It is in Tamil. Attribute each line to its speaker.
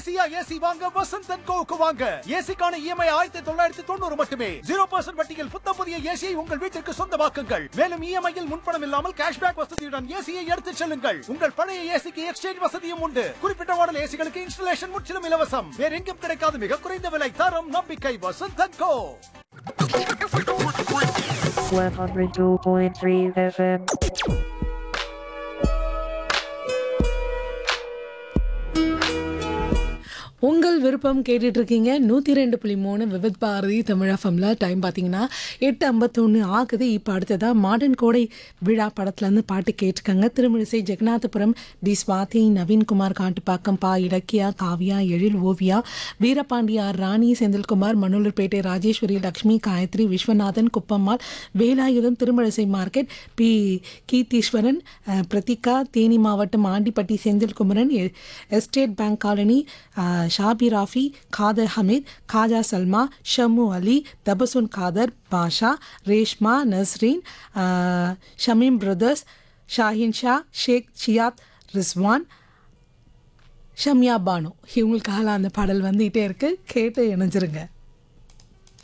Speaker 1: ஈஸியா ஏசி வாங்க வசந்த் அண்ட் கோவுக்கு வாங்க ஏசிக்கான இஎம்ஐ ஆயிரத்தி தொள்ளாயிரத்தி தொண்ணூறு மட்டுமே ஜீரோ பர்சன்ட் வட்டியில் புத்த புதிய ஏசியை உங்கள் வீட்டிற்கு சொந்தமாக்குங்கள் மேலும் இஎம்ஐயில் முன்பணம் இல்லாமல் கேஷ்பேக் வசதியுடன் ஏசியை எடுத்துச் செல்லுங்கள் உங்கள் பழைய ஏசிக்கு எக்ஸ்சேஞ்ச் வசதியும் உண்டு குறிப்பிட்ட மாடல் ஏசிகளுக்கு இன்ஸ்டலேஷன் முற்றிலும் இலவசம் வேற எங்கும் கிடைக்காத மிக குறைந்த விலை தரம் நம்பிக்கை வசந்த் அண்ட் கோ
Speaker 2: 102.3 FM.
Speaker 3: உங்கள் விருப்பம் கேட்டுட்டு இருக்கீங்க நூற்றி ரெண்டு புள்ளி மூணு விவித் பாரதி தமிழ் எஃப்எம்ல டைம் பார்த்தீங்கன்னா எட்டு ஐம்பத்தொன்று ஆகுது இப்போ அடுத்ததாக மாடர்ன் கோடை விழா படத்துலேருந்து பாட்டு கேட்டுக்கங்க திருமிழிசை ஜெகநாதபுரம் டி ஸ்வாதி நவீன்குமார் காட்டுப்பாக்கம் பா இலக்கியா காவ்யா எழில் ஓவியா வீரபாண்டியா ராணி செந்தில்குமார் மணலூர்பேட்டை ராஜேஸ்வரி லக்ஷ்மி காயத்ரி விஸ்வநாதன் குப்பம்மாள் வேலாயுதம் திருமழிசை மார்க்கெட் பி கீர்த்தீஸ்வரன் அஹ், பிரதிகா தேனி மாவட்டம் ஆண்டிப்பட்டி செந்தில்குமரன் எ- எஸ்டேட் பேங்க் காலனி அஹ், ஷாபி ராஃபி காதர் ஹமீத் காஜா சல்மா ஷம்மு அலி தபசுன் காதர் பாஷா ரேஷ்மா நஸ்ரீன் அஹ், ஷமீம் பிரதர்ஸ் ஷாஹின் ஷா ஷேக் சியாத் ரிஸ்வான் ஷம்யா பானு இவங்களுக்காக அந்த பாடல் வந்துகிட்டே இருக்கு கேட்டு இணைஞ்சிருங்க